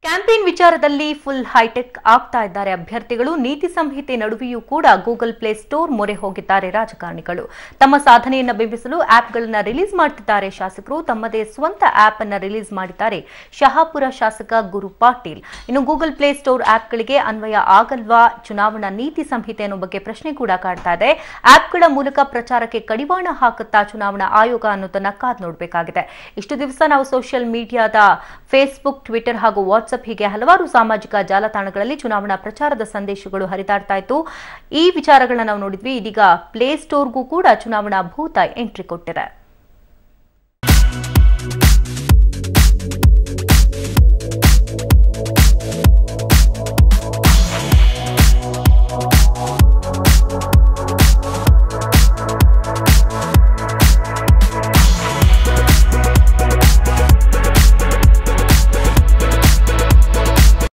campaign ವಿಚಾರದಲ್ಲಿ full high tech ಆಗ್ತಾ ಇದ್ದಾರೆ ಅಭ್ಯರ್ಥಿಗಳು ನೀತಿ ಸಂಹಿತೆ ನಡುವೆಯೂ ಕೂಡ ಗೂಗಲ್ ಪ್ಲೇ ಸ್ಟೋರ್ ಮೊರೆ ಹೋಗಿದ್ದಾರೆ ರಾಜಕಾರಣಿಗಳು ತಮ್ಮ ಸಾಧನೆಯನ್ನ ಬಿಂಬಿಸಲು ಆಪ್ಗಳನ್ನ ರಿಲೀಸ್ ಮಾಡ್ತಿದ್ದಾರೆ ಶಾಸಕರು ತಮ್ಮದೇ ಸ್ವಂತ ಆಪ್ ಅನ್ನ ರಿಲೀಸ್ ಮಾಡಿದ್ದಾರೆ ಶಹಾಪುರ ಶಾಸಕ ಗುರು ಪಾಟೀಲ್ ಇನ್ನು ಗೂಗಲ್ ಪ್ಲೇ ಸ್ಟೋರ್ ಆಪ್ಗಳಿಗೆ ಅನ್ವಯ ಆಗಲ್ವಾ ಚುನಾವಣಾ ನೀತಿ ಸಂಹಿತೆ ಅನ್ನೋ ಬಗ್ಗೆ ಪ್ರಶ್ನೆ ಕೂಡ ಕಾಡ್ತಾ ಇದೆ ಆಪ್ಗಳ ಮೂಲಕ ಪ್ರಚಾರಕ್ಕೆ ಕಡಿವಾಣ ಹಾಕುತ್ತಾ ಚುನಾವಣಾ ಆಯೋಗ ಅನ್ನೋದನ್ನ ಕಾದ್ ನೋಡಬೇಕಾಗಿದೆ ಇಷ್ಟು ದಿವಸ ನಾವು ಸೋಷಿಯಲ್ ಮೀಡಿಯಾದ ಫೇಸ್ಬುಕ್ ಟ್ವಿಟರ್ ಹಾಗೂ ವಾಟ್ಸ್ಆಪ್ ಹೀಗೆ ಹಲವಾರು ಸಾಮಾಜಿಕ ಜಾಲತಾಣಗಳಲ್ಲಿ ಚುನಾವಣಾ ಪ್ರಚಾರದ ಸಂದೇಶಗಳು ಹರಿದಾಡ್ತಾ ಇತ್ತು ಈ ವಿಚಾರಗಳನ್ನ ನಾವು ನೋಡಿದ್ವಿ ಇದೀಗ ಪ್ಲೇ ಸ್ಟೋರ್ಗೂ ಕೂಡ ಚುನಾವಣಾ ಭೂತ ಎಂಟ್ರಿ ಕೊಟ್ಟಿದೆ